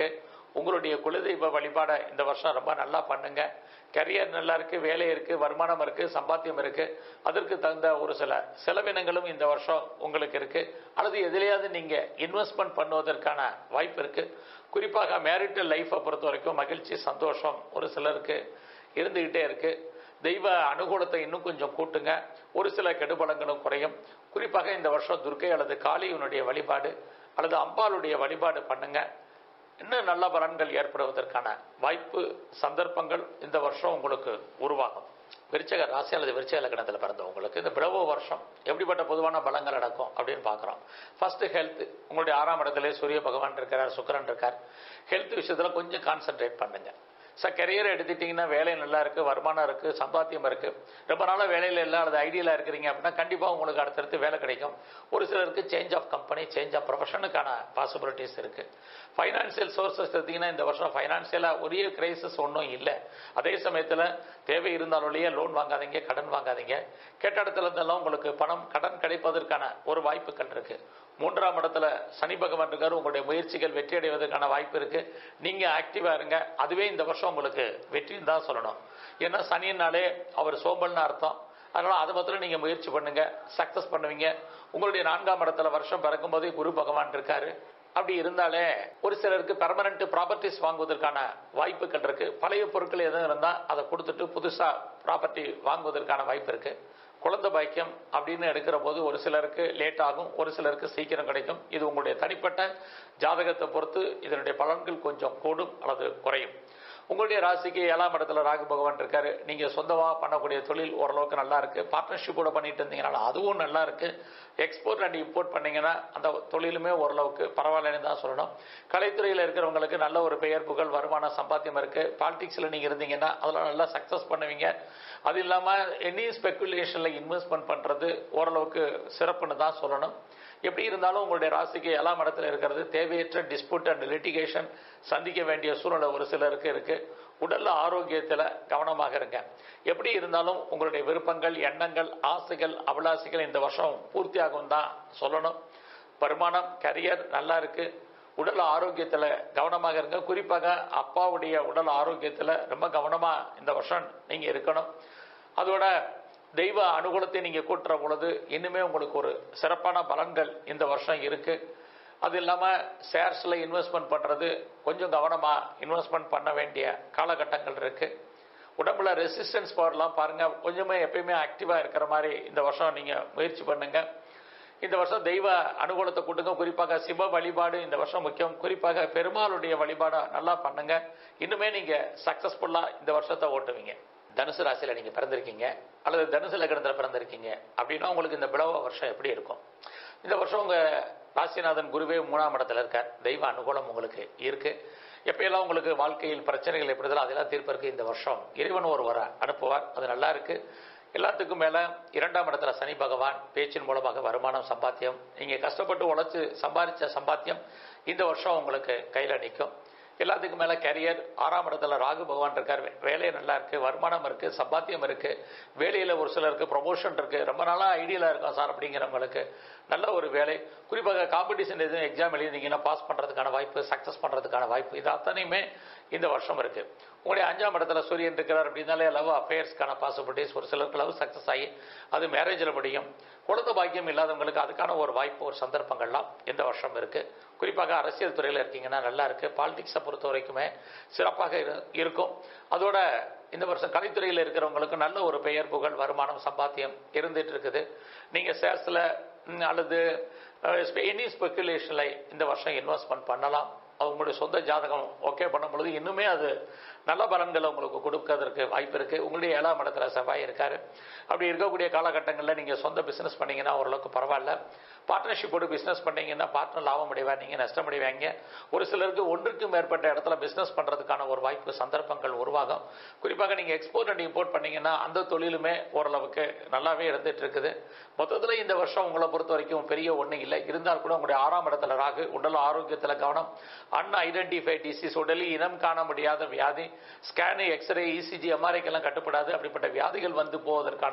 உங்களுடைய குலதெய்வ வழிபாடை இந்த வருஷம் ரொம்ப நல்லா பண்ணுங்க கரியர் நல்லா இருக்கு வேலை இருக்கு வருமானம் இருக்கு சம்பாத்தியம் இருக்கு அதற்கு தகுந்த ஒரு சில செலவினங்களும் இந்த வருஷம் உங்களுக்கு இருக்கு அல்லது எதிலையாவது நீங்க இன்வெஸ்ட்மெண்ட் பண்ணுவதற்கான வாய்ப்பு இருக்கு குறிப்பாக மேரிட்டல் லைஃப்பை பொறுத்த வரைக்கும் மகிழ்ச்சி சந்தோஷம் ஒரு சிலருக்கு இருந்துகிட்டே இருக்கு தெய்வ அனுகூலத்தை இன்னும் கொஞ்சம் கூட்டுங்க ஒரு சில கெடுபலங்களும் குறையும் குறிப்பாக இந்த வருஷம் துர்க்கை அல்லது காளியினுடைய வழிபாடு அல்லது அம்பாளுடைய வழிபாடு பண்ணுங்க இன்னும் நல்ல பலன்கள் ஏற்படுவதற்கான வாய்ப்பு சந்தர்ப்பங்கள் இந்த வருஷம் உங்களுக்கு உருவாகும் விருச்சக ராசி அல்லது விருச்சக லக்னத்தில் பிறந்தவங்களுக்கு இந்த பிரபு வருஷம் எப்படிப்பட்ட பொதுவான பலங்கள் நடக்கும் அப்படின்னு பார்க்குறோம் ஃபர்ஸ்ட் ஹெல்த் உங்களுடைய ஆறாம் இடத்துல சூரிய பகவான் இருக்கார் சுக்கரன் இருக்கார் ஹெல்த் விஷயத்தில் கொஞ்சம் கான்சென்ட்ரேட் பண்ணுங்க சார் கெரியர் எடுத்துட்டிங்கன்னா வேலை நல்லா இருக்குது வருமானம் இருக்குது சம்பாத்தியம் இருக்குது ரொம்ப நாளாக வேலையில் இல்லை அல்லது ஐடியில் இருக்கிறீங்க அப்படின்னா கண்டிப்பாக உங்களுக்கு அடுத்தடுத்து வேலை கிடைக்கும் ஒரு சிலருக்கு change of company change of ப்ரொஃபஷனுக்கான பாசிபிலிட்டிஸ் இருக்குது ஃபைனான்சியல் சோர்சஸ் எடுத்திங்கன்னா இந்த வருஷம் ஃபைனான்சியலாக ஒரே கிரைசிஸ் ஒன்றும் இல்லை அதே சமயத்தில் தேவை இருந்தாலொழிய லோன் வாங்காதீங்க கடன் வாங்காதீங்க கேட்ட இடத்துல இருந்தெல்லாம் உங்களுக்கு பணம் கடன் கிடைப்பதற்கான ஒரு வாய்ப்புகள் இருக்குது மூன்றாம் இடத்துல சனி பகவான் இருக்காரு உங்களுடைய முயற்சிகள் வெற்றி அடைவதற்கான வாய்ப்பு இருக்கு நீங்க ஆக்டிவா இருங்க அதுவே இந்த வருஷம் உங்களுக்கு வெற்றின்னு தான் சொல்லணும் ஏன்னா சனினாலே அவர் சோம்பல்னு அர்த்தம் அதனால அதை மாத்திரம் நீங்க முயற்சி பண்ணுங்க சக்சஸ் பண்ணுவீங்க உங்களுடைய நான்காம் இடத்துல வருஷம் பிறக்கும் போதே குரு பகவான் இருக்காரு அப்படி இருந்தாலே ஒரு சிலருக்கு பெர்மனன்ட் ப்ராப்பர்ட்டிஸ் வாங்குவதற்கான வாய்ப்புகள் இருக்கு பழைய பொருட்கள் எதுவும் இருந்தால் அதை கொடுத்துட்டு புதுசா ப்ராப்பர்ட்டி வாங்குவதற்கான வாய்ப்பு இருக்கு குழந்தை பாக்கியம் அப்படின்னு எடுக்கிற போது ஒரு சிலருக்கு லேட் ஆகும் ஒரு சிலருக்கு சீக்கிரம் கிடைக்கும் இது உங்களுடைய தனிப்பட்ட ஜாதகத்தை பொறுத்து இதனுடைய பலன்கள் கொஞ்சம் கூடும் அல்லது குறையும் உங்களுடைய ராசிக்கு ஏழாம் இடத்துல ராகு பகவான் இருக்காரு நீங்க சொந்தமா பண்ணக்கூடிய தொழில் ஓரளவுக்கு நல்லா இருக்கு பார்ட்னர்ஷிப்போட பண்ணிட்டு இருந்தீங்கன்னா அதுவும் நல்லா இருக்கு எக்ஸ்போர்ட் அண்ட் இம்போர்ட் பண்ணீங்கன்னா அந்த தொழிலுமே ஓரளவுக்கு பரவாயில்லன்னு தான் சொல்லணும் கலைத்துறையில் இருக்கிறவங்களுக்கு நல்ல ஒரு பெயர் புகழ் வருமான சம்பாத்தியம் இருக்கு பாலிடிக்ஸ்ல நீங்க இருந்தீங்கன்னா அதெல்லாம் நல்லா சக்சஸ் பண்ணுவீங்க அது இல்லாம எனி ஸ்பெகுலேஷன்ல இன்வெஸ்ட்மெண்ட் பண்றது ஓரளவுக்கு சிறப்புன்னு தான் சொல்லணும் எப்படி இருந்தாலும் உங்களுடைய ராசிக்கு ஏழாம் இடத்துல இருக்கிறது தேவையற்ற டிஸ்பியூட் அண்ட் லிட்டிகேஷன் சந்திக்க வேண்டிய சூழ்நிலை ஒரு சிலருக்கு இருக்கு உடல்ல ஆரோக்கியத்தில் கவனமாக இருங்க எப்படி இருந்தாலும் உங்களுடைய விருப்பங்கள் எண்ணங்கள் ஆசைகள் அபிலாசைகள் இந்த வருஷம் பூர்த்தியாகும் தான் சொல்லணும் வருமானம் கரியர் நல்லா இருக்கு உடல் ஆரோக்கியத்தில் கவனமாக இருங்க குறிப்பாக அப்பாவுடைய உடல் ஆரோக்கியத்தில் ரொம்ப கவனமாக இந்த வருஷம் நீங்கள் இருக்கணும் அதோட தெய்வ அனுகூலத்தை நீங்கள் கூட்டுற பொழுது இன்னுமே உங்களுக்கு ஒரு சிறப்பான பலன்கள் இந்த வருஷம் இருக்கு அது இல்லாமல் ஷேர்ஸில் இன்வெஸ்ட்மெண்ட் பண்ணுறது கொஞ்சம் கவனமாக இன்வெஸ்ட்மெண்ட் பண்ண வேண்டிய காலகட்டங்கள் இருக்கு உடம்புல ரெசிஸ்டன்ஸ் பவர்லாம் பாருங்க கொஞ்சமே எப்பயுமே ஆக்டிவாக இருக்கிற மாதிரி இந்த வருஷம் நீங்கள் முயற்சி பண்ணுங்க இந்த வருஷம் தெய்வ அனுகூலத்தை கூட்டுங்க குறிப்பாக சிவ வழிபாடு இந்த வருஷம் முக்கியம் குறிப்பாக பெருமாளுடைய வழிபாடை நல்லா பண்ணுங்க இன்னுமே நீங்க சக்சஸ்ஃபுல்லா இந்த வருஷத்தை ஓட்டுவீங்க தனுசு ராசியில நீங்க பிறந்திருக்கீங்க அல்லது தனுசு லக்னத்தில் பிறந்திருக்கீங்க அப்படின்னா உங்களுக்கு இந்த பிளவ வருஷம் எப்படி இருக்கும் இந்த வருஷம் உங்க ராசிநாதன் குருவே மூணாம் இடத்துல இருக்கார் தெய்வ அனுகூலம் உங்களுக்கு இருக்கு எப்பயெல்லாம் உங்களுக்கு வாழ்க்கையில் பிரச்சனைகள் எப்படி இருந்தாலும் அதெல்லாம் தீர்ப்பதற்கு இந்த வருஷம் இறைவன் ஒருவரை அனுப்புவார் அது நல்லா இருக்கு எல்லாத்துக்கும் மேல இரண்டாம் இடத்துல சனி பகவான் பேச்சின் மூலமாக வருமானம் சம்பாத்தியம் நீங்க கஷ்டப்பட்டு உழைச்சு சம்பாதிச்ச சம்பாத்தியம் இந்த வருஷம் உங்களுக்கு கையில நிற்கும் எல்லாத்துக்கும் மேல கேரியர் ஆறாம் இடத்துல ராகு பகவான் இருக்கார் வேலை நல்லா இருக்கு வருமானம் இருக்கு சம்பாத்தியம் இருக்கு வேலையில ஒரு சிலருக்கு ப்ரொமோஷன் இருக்கு ரொம்ப நாளா ஐடியலா இருக்கும் சார் அப்படிங்கிறவங்களுக்கு நல்ல ஒரு வேலை குறிப்பாக காம்படிஷன் எதுவும் எக்ஸாம் எழுதினீங்கன்னா பாஸ் பண்றதுக்கான வாய்ப்பு சக்சஸ் பண்றதுக்கான வாய்ப்பு இது அத்தனையுமே இந்த வருஷம் இருக்கு உங்களுடைய அஞ்சாம் இடத்துல சூரியன் இருக்கிறார் அப்படின்னாலே லவ் அஃபேர்ஸ்க்கான பாசிபிலிட்டிஸ் ஒரு சிலருக்கு லவ் சக்சஸ் ஆகி அது மேரேஜில் முடியும் குழந்தை பாக்கியம் இல்லாதவங்களுக்கு அதுக்கான ஒரு வாய்ப்பு ஒரு சந்தர்ப்பங்கள்லாம் இந்த வருஷம் இருக்கு குறிப்பாக அரசியல் துறையில் இருக்கீங்கன்னா நல்லா இருக்கு பாலிடிக்ஸை பொறுத்த வரைக்குமே சிறப்பாக இரு- இருக்கும் அதோட இந்த வருஷம் கலைத்துறையில் இருக்கிறவங்களுக்கு நல்ல ஒரு பெயர் புகழ் வருமானம் சம்பாத்தியம் இருந்துட்டு இருக்குது நீங்க ஷேர்ஸ்ல அல்லது எனி ஸ்பெகுலேஷன்ல இந்த வருஷம் இன்வெஸ்ட்மெண்ட் பண்ணலாம் அது உங்களுடைய சொந்த ஜாதகம் ஓகே பண்ணும் பொழுது இன்னுமே அது நல்ல பலன்களை உங்களுக்கு கொடுக்கறதுக்கு வாய்ப்பு இருக்கு உங்களுடைய ஏழாம் இடத்துல செவ்வாய் இருக்காரு அப்படி இருக்கக்கூடிய காலகட்டங்களில் நீங்க சொந்த பிசினஸ் பண்ணீங்கன்னா ஓரளவுக்கு பரவாயில்ல பார்ட்னர்ஷிப்போடு பிசினஸ் பண்ணீங்கன்னா பார்ட்னர் லாபம் அடைவா நீங்க நஷ்டம் அடைவாங்க ஒரு சிலருக்கு ஒன்றுக்கு மேற்பட்ட இடத்துல பிசினஸ் பண்றதுக்கான ஒரு வாய்ப்பு சந்தர்ப்பங்கள் உருவாகும் குறிப்பாக நீங்க எக்ஸ்போர்ட் அண்ட் இம்போர்ட் பண்ணீங்கன்னா அந்த தொழிலுமே ஓரளவுக்கு நல்லாவே இருந்துட்டு இருக்குது மொத்தத்தில் இந்த வருஷம் உங்களை பொறுத்த வரைக்கும் பெரிய ஒன்றும் இல்லை இருந்தால் கூட உங்களுடைய ஆறாம் இடத்துல ராகு உடல் ஆரோக்கியத்தில் கவனம் அன்ஐடென்டிஃபைட் டிசீஸ் உடலில் இனம் காண முடியாத வியாதி ஸ்கேனு எக்ஸ்ரே இசிஜி எம்ஆர்ஐக்கெல்லாம் கட்டுப்படாது அப்படிப்பட்ட வியாதிகள் வந்து போவதற்கான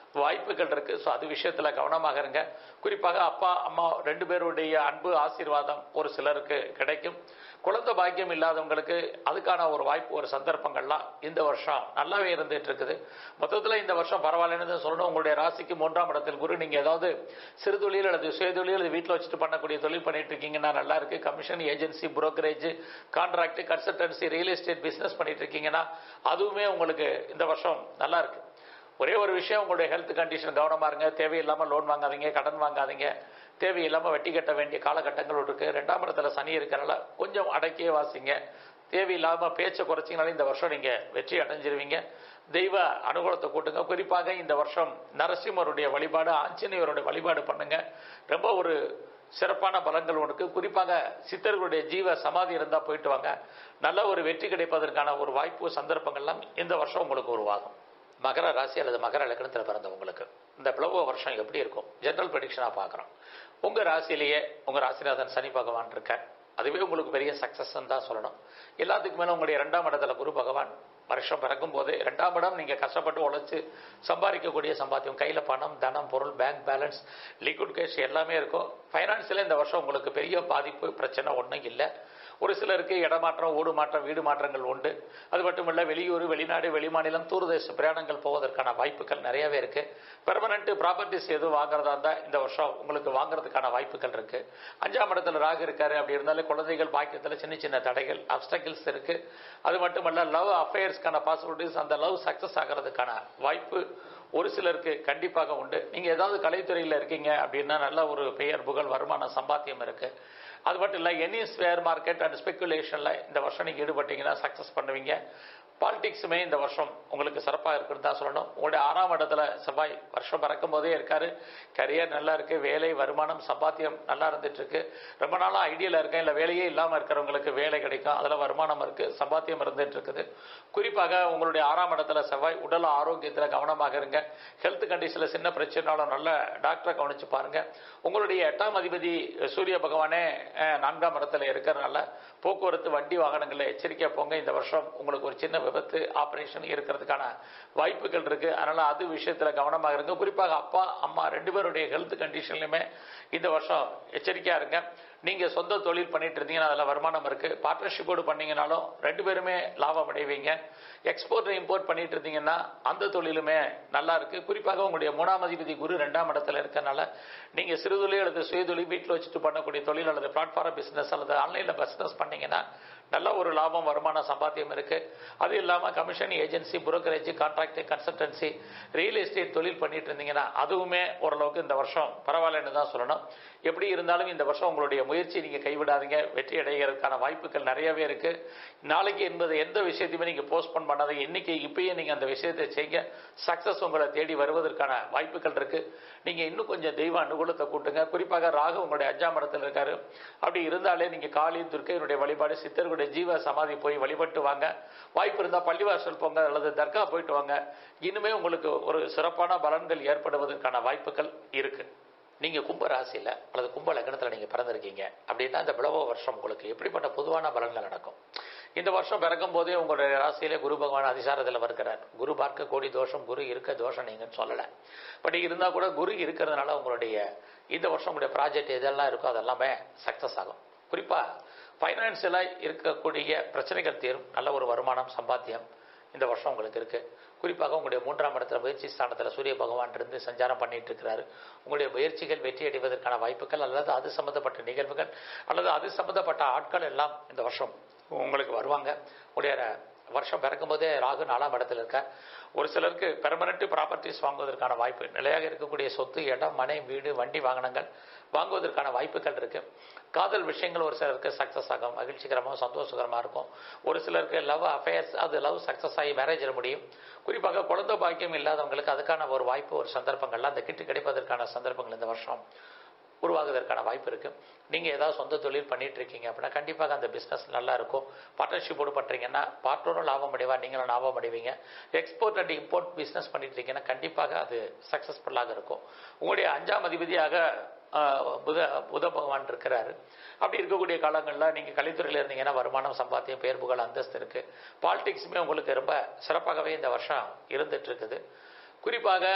வாய்ப்புகள் இருக்கு ஸோ அது விஷயத்துல கவனமாக இருங்க குறிப்பாக அப்பா அம்மா ரெண்டு பேருடைய அன்பு ஆசீர்வாதம் ஒரு சிலருக்கு கிடைக்கும் குழந்தை பாக்கியம் இல்லாதவங்களுக்கு அதுக்கான ஒரு வாய்ப்பு ஒரு சந்தர்ப்பங்கள்லாம் இந்த வருஷம் நல்லாவே இருந்துட்டு இருக்குது மொத்தத்தில் இந்த வருஷம் பரவாயில்லன்னு தான் சொல்லணும் உங்களுடைய ராசிக்கு மூன்றாம் இடத்தில் குரு நீங்க ஏதாவது சிறு தொழில் அல்லது சுய தொழில் அல்லது வீட்டில் வச்சுட்டு பண்ணக்கூடிய தொழில் பண்ணிட்டு இருக்கீங்கன்னா நல்லா இருக்கு commission agency brokerage contract consultancy real estate business பண்ணிட்டு இருக்கீங்கன்னா அதுவுமே உங்களுக்கு இந்த வருஷம் நல்லா இருக்கு ஒரே ஒரு விஷயம் உங்களுடைய ஹெல்த் கண்டிஷன் கவனமா இருங்க தேவையில்லாமல் லோன் வாங்காதீங்க கடன் வாங்காதீங்க தேவையில்லாமல் வட்டி கட்ட வேண்டிய காலகட்டங்கள் இருக்கு ரெண்டாம் இடத்துல சனி இருக்கிறனால கொஞ்சம் அடக்கியே வாசிங்க தேவையில்லாமல் பேச்சை குறைச்சிங்கனாலே இந்த வருஷம் நீங்க வெற்றி அடைஞ்சிருவீங்க தெய்வ அனுகூலத்தை கூட்டுங்க குறிப்பாக இந்த வருஷம் நரசிம்மருடைய வழிபாடு ஆஞ்சநேயருடைய வழிபாடு பண்ணுங்க ரொம்ப ஒரு சிறப்பான பலன்கள் உனக்கு குறிப்பாக சித்தர்களுடைய ஜீவ சமாதி இருந்தால் போயிட்டு வாங்க நல்ல ஒரு வெற்றி கிடைப்பதற்கான ஒரு வாய்ப்பு சந்தர்ப்பங்கள்லாம் இந்த வருஷம் உங்களுக்கு உருவாகும் மகர ராசி அல்லது மகர லக்னத்தில் பிறந்தவங்களுக்கு இந்த பிளவ வருஷம் எப்படி இருக்கும் ஜென்ரல் ப்ரெடிக்ஷனாக பார்க்குறோம் உங்கள் ராசியிலேயே உங்கள் ராசிநாதன் சனி பகவான் இருக்க அதுவே உங்களுக்கு பெரிய சக்ஸஸ் தான் சொல்லணும் எல்லாத்துக்கு மேலே உங்களுடைய ரெண்டாம் இடத்துல குரு பகவான் வருஷம் பிறக்கும் போது ரெண்டாம் இடம் நீங்கள் கஷ்டப்பட்டு உழைச்சி சம்பாதிக்கக்கூடிய சம்பாத்தியம் கையில் பணம் தனம் பொருள் பேங்க் பேலன்ஸ் லிக்விட் கேஷ் எல்லாமே இருக்கும் ஃபைனான்ஸில் இந்த வருஷம் உங்களுக்கு பெரிய பாதிப்பு பிரச்சனை ஒன்றும் இல்லை ஒரு சிலருக்கு இடமாற்றம் ஊடு மாற்றம் வீடு மாற்றங்கள் உண்டு அது மட்டும் இல்ல வெளியூர் வெளிநாடு வெளிமாநிலம் தூர்தேச பிரயாணங்கள் போவதற்கான வாய்ப்புகள் நிறையவே இருக்கு பெர்மனன்ட் ப்ராப்பர்ட்டிஸ் எதுவும் வாங்குறதா இருந்தா இந்த வருஷம் உங்களுக்கு வாங்குறதுக்கான வாய்ப்புகள் இருக்கு அஞ்சாம் இடத்துல ராகு இருக்காரு அப்படி இருந்தாலே குழந்தைகள் பாக்கியத்தில் சின்ன சின்ன தடைகள் அப்டக்கிள்ஸ் இருக்கு அது மட்டுமல்ல லவ் அஃபேர்ஸ்க்கான பாசிபிலிட்டிஸ் அந்த லவ் சக்சஸ் ஆகிறதுக்கான வாய்ப்பு ஒரு சிலருக்கு கண்டிப்பாக உண்டு நீங்க ஏதாவது கலைத்துறையில் இருக்கீங்க அப்படின்னா நல்ல ஒரு பெயர் புகழ் வருமான சம்பாத்தியம் இருக்கு அது மட்டும் இல்லை எனி ஸ்வேர் மார்க்கெட் அண்ட் ஸ்பெக்குலேஷனில் இந்த வருஷம் நீங்கள் ஈடுபட்டீங்கன்னா சக்ஸஸ் பண்ணுவீங்க பாலிடிக்ஸுமே இந்த வருஷம் உங்களுக்கு சிறப்பாக இருக்குன்னு தான் சொல்லணும் உங்களுடைய ஆறாம் இடத்துல செவ்வாய் வருஷம் பிறக்கும் போதே இருக்காரு கரியர் நல்லா இருக்கு வேலை வருமானம் சம்பாத்தியம் நல்லா இருந்துட்டு இருக்கு ரொம்ப நாளாக ஐடியில் இருக்கேன் இல்லை வேலையே இல்லாமல் இருக்கிறவங்களுக்கு வேலை கிடைக்கும் அதில் வருமானம் இருக்கு சம்பாத்தியம் இருந்துட்டு இருக்குது குறிப்பாக உங்களுடைய ஆறாம் இடத்துல செவ்வாய் உடல் ஆரோக்கியத்தில் கவனமாக இருங்க ஹெல்த் கண்டிஷனில் சின்ன பிரச்சனைனாலும் நல்ல டாக்டரை கவனிச்சு பாருங்க உங்களுடைய எட்டாம் அதிபதி சூரிய பகவானே அஹ், நான்காம் இடத்துல இருக்கிறதுனால போக்குவரத்து வண்டி வாகனங்களில் எச்சரிக்கையா போங்க இந்த வருஷம் உங்களுக்கு ஒரு சின்ன விபத்து ஆபரேஷன் இருக்கிறதுக்கான வாய்ப்புகள் இருக்கு அதனால அது விஷயத்துல கவனமாக இருங்க குறிப்பாக அப்பா அம்மா ரெண்டு பேருடைய ஹெல்த் கண்டிஷன்லையுமே இந்த வருஷம் எச்சரிக்கையா இருங்க நீங்க சொந்த தொழில் பண்ணிட்டு இருந்தீங்கன்னா அதில் வருமானம் இருக்கு பார்ட்னர்ஷிப்போடு பண்ணீங்கனாலும் ரெண்டு பேருமே லாபம் அடைவீங்க எக்ஸ்போர்ட் இம்போர்ட் பண்ணிட்டு இருந்தீங்கன்னா அந்த தொழிலுமே நல்லா இருக்கு குறிப்பாக உங்களுடைய மூணாம் அதிபதி குரு ரெண்டாம் இடத்துல இருக்கனால நீங்க சிறுதொழில் அல்லது சுயதொழில் வீட்டில் வச்சுட்டு பண்ணக்கூடிய தொழில் அல்லது பிளாட்ஃபார்ம் பிசினஸ் அல்லது ஆன்லைன்ல பிசினஸ் பண்ணீங்கன்னா நல்ல ஒரு லாபம் வருமான சம்பாத்தியம் இருக்கு அது இல்லாம commission agency brokerage contract consultancy real estate தொழில் பண்ணிட்டு இருந்தீங்கன்னா அதுவுமே ஓரளவுக்கு இந்த வருஷம் பரவாயில்லன்னு தான் சொல்லணும் எப்படி இருந்தாலும் இந்த வருஷம் உங்களுடைய முயற்சி நீங்க கைவிடாதீங்க வெற்றி அடைகிறதுக்கான வாய்ப்புகள் நிறையவே இருக்கு நாளைக்கு என்பது எந்த விஷயத்தையுமே நீங்க போஸ்ட்போன் பண்ணாதீங்க இன்னைக்கு இப்பயே நீங்க அந்த விஷயத்தை செய்ய சக்சஸ் உங்களை தேடி வருவதற்கான வாய்ப்புகள் இருக்கு நீங்க இன்னும் கொஞ்சம் தெய்வ அனுகூலத்தை கூட்டுங்க குறிப்பாக ராகு உங்களுடைய அஞ்சாம் இடத்துல இருக்காரு அப்படி இருந்தாலே நீங்க காளி துர்க்கையினுடைய வழிபாடு சித்தர்களுடைய ஜீவ சமாதி போய் வழிபட்டு வாங்க வாய்ப்பு இருந்தா பள்ளிவாசல் போங்க அல்லது தர்கா போயிட்டு வாங்க இனிமே உங்களுக்கு ஒரு சிறப்பான பலன்கள் ஏற்படுவதற்கான வாய்ப்புகள் இருக்கு நீங்க கும்ப ராசியில அல்லது கும்ப லக்னத்துல நீங்க பிறந்திருக்கீங்க அப்படின்னா இந்த பிளவ வருஷம் உங்களுக்கு எப்படிப்பட்ட பொதுவான பலன்கள் நடக்கும் இந்த வருஷம் பிறக்கும் போதே உங்களுடைய ராசியிலே குரு பகவான் அதிசாரத்தில் வருகிறார் குரு பார்க்க கோடி தோஷம் குரு இருக்க தோஷம் நீங்கன்னு சொல்லலை பட் இருந்தால் கூட குரு இருக்கிறதுனால உங்களுடைய இந்த வருஷம் உங்களுடைய ப்ராஜெக்ட் எதெல்லாம் இருக்கோ அதெல்லாமே சக்ஸஸ் ஆகும் குறிப்பாக ஃபைனான்சியலாக இருக்கக்கூடிய பிரச்சனைகள் தீரும் நல்ல ஒரு வருமானம் சம்பாத்தியம் இந்த வருஷம் உங்களுக்கு இருக்கு குறிப்பாக உங்களுடைய மூன்றாம் இடத்துல முயற்சி ஸ்தானத்தில் சூரிய பகவான் இருந்து சஞ்சாரம் பண்ணிட்டு இருக்கிறாரு உங்களுடைய முயற்சிகள் வெற்றி அடைவதற்கான வாய்ப்புகள் அல்லது அது சம்பந்தப்பட்ட நிகழ்வுகள் அல்லது அது சம்பந்தப்பட்ட ஆட்கள் எல்லாம் இந்த வருஷம் உங்களுக்கு வருவாங்க உங்களுடைய வருஷம் பிறக்கும் போதே ராகு நாலாம் இடத்துல இருக்க ஒரு சிலருக்கு பெர்மனண்ட் ப்ராப்பர்ட்டிஸ் வாங்குவதற்கான வாய்ப்பு நிலையாக இருக்கக்கூடிய சொத்து இடம் மனை வீடு வண்டி வாகனங்கள் வாங்குவதற்கான வாய்ப்புகள் இருக்கு காதல் விஷயங்கள் ஒரு சிலருக்கு சக்ஸஸ் ஆகும் மகிழ்ச்சிகரமாக சந்தோஷகரமாக இருக்கும் ஒரு சிலருக்கு லவ் அஃபேர்ஸ் அது லவ் சக்ஸஸ் ஆகி மேரேஜில் முடியும் குறிப்பாக குழந்தை பாக்கியம் இல்லாதவங்களுக்கு அதுக்கான ஒரு வாய்ப்பு ஒரு சந்தர்ப்பங்கள்லாம் அந்த கிட்டு கிடைப்பதற்கான சந்தர்ப்பங்கள் இந்த வருஷம் உருவாகுவதற்கான வாய்ப்பு இருக்கு நீங்க ஏதாவது சொந்த தொழில் பண்ணிட்டு இருக்கீங்க அப்படின்னா கண்டிப்பாக அந்த பிசினஸ் நல்லா இருக்கும் பார்ட்னர்ஷிப்போடு பண்றீங்கன்னா பார்ட்னரும் லாபம் அடைவா நீங்களும் லாபம் அடைவீங்க எக்ஸ்போர்ட் அண்ட் இம்போர்ட் பிசினஸ் பண்ணிட்டு இருக்கீங்கன்னா கண்டிப்பாக அது சக்சஸ்ஃபுல்லாக இருக்கும் உங்களுடைய அஞ்சாம் அதிபதியாக ஆஹ், புத புத பகவான் இருக்கிறாரு அப்படி இருக்கக்கூடிய காலங்களில் நீங்கள் கலைத்துறையில் இருந்தீங்கன்னா வருமானம் சம்பாத்தியம் பேர் புகழ் அந்தஸ்து இருக்கு பாலிடிக்ஸுமே உங்களுக்கு ரொம்ப சிறப்பாகவே இந்த வருஷம் இருந்துட்டு இருக்குது குறிப்பாக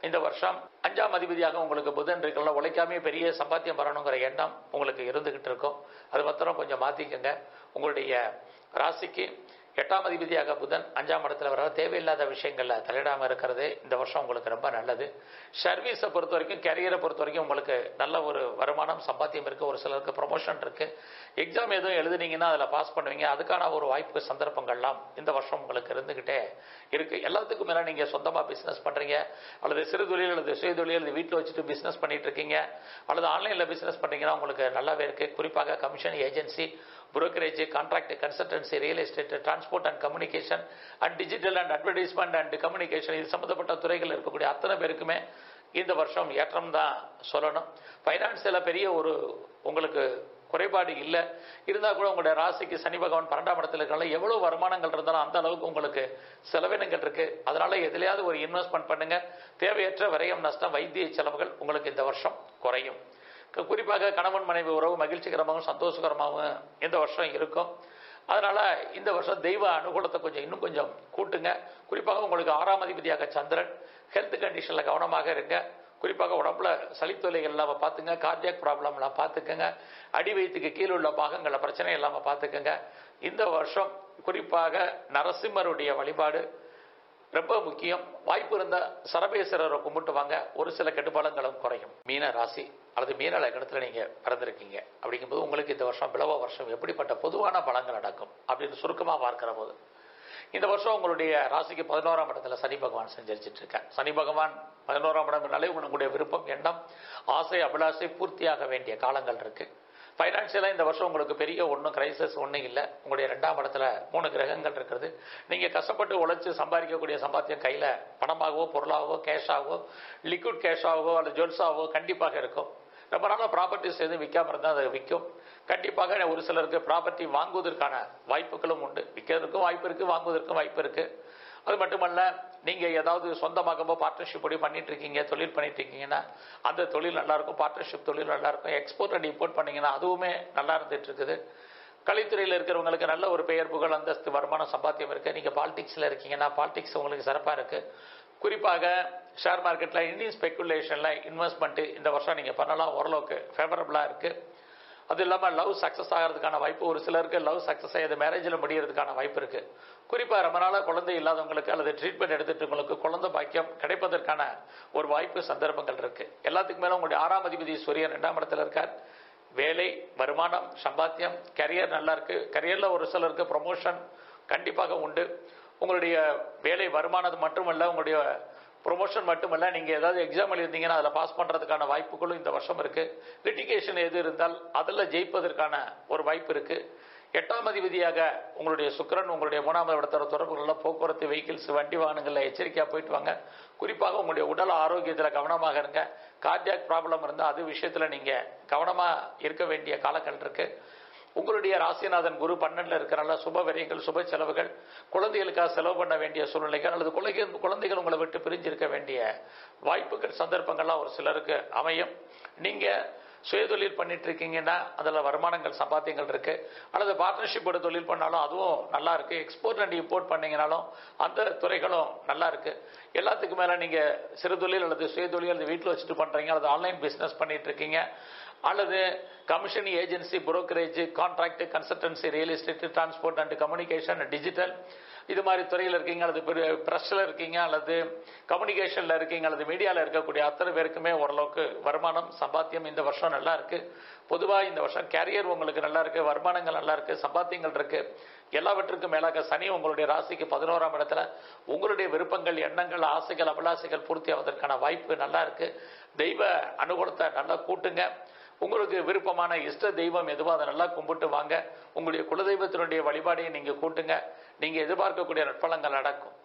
இந்த வருஷம் அஞ்சாம் அதிபதியாக உங்களுக்கு புதன் இருக்கல உழைக்காமே பெரிய சம்பாத்தியம் வரணுங்கிற எண்ணம் உங்களுக்கு இருந்துகிட்டு இருக்கும் அது மாத்திரம் கொஞ்சம் மாத்திக்கங்க உங்களுடைய ராசிக்கு எட்டாம் அதிபதியாக புதன் அஞ்சாம் இடத்துல வர தேவையில்லாத விஷயங்கள்ல தலையிடாம இருக்கிறது இந்த வருஷம் உங்களுக்கு ரொம்ப நல்லது சர்வீஸை பொறுத்த வரைக்கும் கேரியரை பொறுத்த வரைக்கும் உங்களுக்கு நல்ல ஒரு வருமானம் சம்பாத்தியம் இருக்கு ஒரு சிலருக்கு ப்ரொமோஷன் இருக்கு எக்ஸாம் எதுவும் எழுதுனீங்கன்னா அதில் பாஸ் பண்ணுவீங்க அதுக்கான ஒரு வாய்ப்பு சந்தர்ப்பங்கள்லாம் இந்த வருஷம் உங்களுக்கு இருந்துகிட்டே இருக்கு எல்லாத்துக்கும் மேலே நீங்க சொந்தமா பிசினஸ் பண்றீங்க அல்லது சிறு தொழில் அல்லது சுய தொழில் அல்லது வீட்டில் வச்சுட்டு பிசினஸ் பண்ணிட்டு இருக்கீங்க அல்லது ஆன்லைன்ல பிசினஸ் பண்றீங்கன்னா உங்களுக்கு நல்லாவே இருக்கு குறிப்பாக commission agency brokerage, contract consultancy real estate transport and communication and digital and advertisement and communication இது சம்பந்தப்பட்ட துறைகள் இருக்கக்கூடிய அத்தனை பேருக்குமே இந்த வருஷம் ஏற்றம் தான் சொல்லணும் ஃபைனான்ஸில் பெரிய ஒரு உங்களுக்கு குறைபாடு இல்லை இருந்தால் கூட உங்களுடைய ராசிக்கு சனி பகவான் பன்னெண்டாம் இடத்துல இருக்கனால எவ்வளோ வருமானங்கள் இருந்தாலும் அந்த அளவுக்கு உங்களுக்கு செலவினங்கள் இருக்கு அதனால எதுலையாவது ஒரு இன்வெஸ்ட்மெண்ட் பண்ணுங்க தேவையற்ற விரயம் நஷ்டம் வைத்திய செலவுகள் உங்களுக்கு இந்த வருஷம் குறையும் க- குறிப்பாக கணவன் மனைவி உறவு மகிழ்ச்சிகரமாகவும் சந்தோஷகரமாகவும் இந்த வருஷம் இருக்கும் அதனால இந்த வருஷம் தெய்வ அனுகூலத்தை கொஞ்சம் இன்னும் கொஞ்சம் கூட்டுங்க குறிப்பாக உங்களுக்கு ஆறாம் அதிபதியாக சந்திரன் ஹெல்த் கண்டிஷன்ல கவனமாக இருங்க குறிப்பாக உடம்புல சளித்தொலைகள் இல்லாம பார்த்துங்க கார்டியாக் ப்ராப்ளம் எல்லாம் பார்த்துக்கங்க அடி வயிற்றுக்கு கீழே உள்ள பாகங்கள பிரச்சனை இல்லாம பார்த்துக்கங்க இந்த வருஷம் குறிப்பாக நரசிம்மருடைய வழிபாடு ரொம்ப முக்கியம் வாய்ப்பு இருந்தா சரபேஸ்வரரை கும்பிட்டு வாங்க ஒரு சில கெடுபலங்களும் குறையும் மீன ராசி அல்லது மீன லக்னத்துல நீங்க பிறந்திருக்கீங்க அப்படிங்கும்போது உங்களுக்கு இந்த வருஷம் பிளவ வருஷம் எப்படிப்பட்ட பொதுவான பலங்கள் நடக்கும் அப்படின்னு சுருக்கமா பார்க்கிற போது இந்த வருஷம் உங்களுடைய ராசிக்கு பதினோராம் இடத்துல சனி பகவான் செஞ்சரிச்சிட்டு இருக்கார் சனி பகவான் பதினோராம் இடம்னாலே உங்களுடைய விருப்பம் எண்ணம் ஆசை அபிலாசை பூர்த்தியாக வேண்டிய காலங்கள் இருக்கு ஃபைனான்சியலாக இந்த வருஷம் உங்களுக்கு பெரிய ஒன்றும் கிரைசஸ் ஒன்றும் இல்லை உங்களுடைய ரெண்டாம் இடத்துல மூணு கிரகங்கள் இருக்கிறது நீங்கள் கஷ்டப்பட்டு உழைச்சி சம்பாதிக்கக்கூடிய சம்பாத்தியம் கையில் பணமாகவோ பொருளாகவோ கேஷாகவோ லிக்விட் கேஷாகவோ அல்லது ஜுவல்ஸாகவோ கண்டிப்பாக இருக்கும் ரொம்ப நாளாக ப்ராப்பர்ட்டிஸ் எதுவும் விற்காம இருந்தால் அது விற்கும் கண்டிப்பாக ஒரு சிலருக்கு ப்ராப்பர்ட்டி வாங்குவதற்கான வாய்ப்புகளும் உண்டு விற்கிறதுக்கும் வாய்ப்பு இருக்கு வாங்குவதற்கும் வாய்ப்பு இருக்கு அது மட்டுமல்ல நீங்க ஏதாவது சொந்தமாகவோ பார்ட்னர்ஷிப் படி பண்ணிட்டு இருக்கீங்க தொழில் பண்ணிட்டு இருக்கீங்கன்னா அந்த தொழில் நல்லா இருக்கும் பார்ட்னர்ஷிப் தொழில் நல்லா இருக்கும் எக்ஸ்போர்ட் அண்ட் இம்போர்ட் பண்ணீங்கன்னா அதுவுமே நல்லா இருந்துட்டு இருக்குது கலைத்துறையில் இருக்கிறவங்களுக்கு நல்ல ஒரு பெயர் புகழ் அந்தஸ்து வருமானம் சம்பாத்தியம் இருக்கு நீங்க பாலிடிக்ஸ்ல இருக்கீங்கன்னா பாலிடிக்ஸ் உங்களுக்கு சிறப்பா இருக்கு குறிப்பாக ஷேர் மார்க்கெட்ல இந்தியன் ஸ்பெகுலேஷன்ல இன்வெஸ்ட்மெண்ட் இந்த வருஷம் நீங்க பண்ணலாம் ஓரளவுக்கு ஃபேவரபிளா இருக்கு அது இல்லாமல் லவ் சக்ஸஸ் ஆகிறதுக்கான வாய்ப்பு ஒரு சிலருக்கு லவ் சக்ஸஸ் ஆகி அது மேரேஜில் முடியறதுக்கான வாய்ப்பு இருக்கு குறிப்பாக ரொம்ப நாளாக குழந்தை இல்லாதவங்களுக்கு அல்லது ட்ரீட்மெண்ட் எடுத்துட்டவங்களுக்கு குழந்தை பாக்கியம் கிடைப்பதற்கான ஒரு வாய்ப்பு சந்தர்ப்பங்கள் இருக்கு எல்லாத்துக்கு மேலே உங்களுடைய ஆறாம் அதிபதி சூரியன் ரெண்டாம் இடத்துல இருக்கார் வேலை வருமானம் சம்பாத்தியம் கரியர் நல்லா இருக்கு கரியர்ல ஒரு சிலருக்கு ப்ரொமோஷன் கண்டிப்பாக உண்டு உங்களுடைய வேலை வருமானம் மட்டுமல்ல உங்களுடைய ப்ரொமோஷன் மட்டுமல்ல நீங்க ஏதாவது எக்ஸாம் எழுதிங்கன்னா அதில் பாஸ் பண்றதுக்கான வாய்ப்புகளும் இந்த வருஷம் இருக்கு லிட்டிகேஷன் எது இருந்தால் அதில் ஜெயிப்பதற்கான ஒரு வாய்ப்பு இருக்கு எட்டாம் அதிபதியாக உங்களுடைய சுக்கிரன் உங்களுடைய மூணாம் இடத்தோட தொடர்புகளில் போக்குவரத்து வெஹிக்கிள்ஸ் வண்டி வாகனங்களில் எச்சரிக்கையாக போயிட்டு வாங்க குறிப்பாக உங்களுடைய உடல் ஆரோக்கியத்தில் கவனமாக இருங்க கார்டியாக் ப்ராப்ளம் இருந்தால் அது விஷயத்தில் நீங்கள் கவனமாக இருக்க வேண்டிய காலங்கள் இருக்கு உங்களுடைய ராசிநாதன் குரு பன்னெண்டுல இருக்கிறனால சுப விரயங்கள் சுப செலவுகள் குழந்தைகளுக்காக செலவு பண்ண வேண்டிய சூழ்நிலைகள் அல்லது குழந்தைகள் குழந்தைகள் உங்களை விட்டு பிரிஞ்சிருக்க வேண்டிய வாய்ப்புகள் சந்தர்ப்பங்கள்லாம் ஒரு சிலருக்கு அமையும் நீங்க சுயதொழில் பண்ணிட்டு இருக்கீங்கன்னா அதில் வருமானங்கள் சம்பாத்தியங்கள் இருக்கு அல்லது பார்ட்னர்ஷிப் தொழில் பண்ணாலும் அதுவும் நல்லா இருக்கு எக்ஸ்போர்ட் அண்ட் இம்போர்ட் பண்ணீங்கனாலும் அந்த துறைகளும் நல்லா இருக்கு எல்லாத்துக்கும் மேல நீங்க சிறு தொழில் அல்லது சுயதொழில் அல்லது வீட்டில் வச்சுட்டு பண்றீங்க அல்லது ஆன்லைன் பிசினஸ் பண்ணிட்டு இருக்கீங்க அல்லது commission agency brokerage contract consultancy real estate transport and communication digital இது மாதிரி துறையில் இருக்கீங்க அல்லது ப்ரெஸ்ல இருக்கீங்க அல்லது கம்யூனிகேஷன்ல இருக்கீங்க அல்லது மீடியாவில் இருக்கக்கூடிய அத்தனை பேருக்குமே ஓரளவுக்கு வருமானம் சம்பாத்தியம் இந்த வருஷம் நல்லா இருக்கு பொதுவாக இந்த வருஷம் கேரியர் உங்களுக்கு நல்லா இருக்கு வருமானங்கள் நல்லா இருக்கு சம்பாத்தியங்கள் இருக்கு எல்லாவற்றுக்கும் மேலாக சனி உங்களுடைய ராசிக்கு பதினோராம் இடத்துல உங்களுடைய விருப்பங்கள் எண்ணங்கள் ஆசைகள் அபிலாசைகள் பூர்த்தி ஆவதற்கான வாய்ப்பு நல்லா இருக்கு தெய்வ அனுகூலத்தை நல்லா கூட்டுங்க உங்களுக்கு விருப்பமான இஷ்ட தெய்வம் எதுவோ அதை நல்லா கும்பிட்டு வாங்க உங்களுடைய குலதெய்வத்தினுடைய வழிபாடையை நீங்க கூட்டுங்க நீங்க எதிர்பார்க்கக்கூடிய நற்பலங்கள் நடக்கும்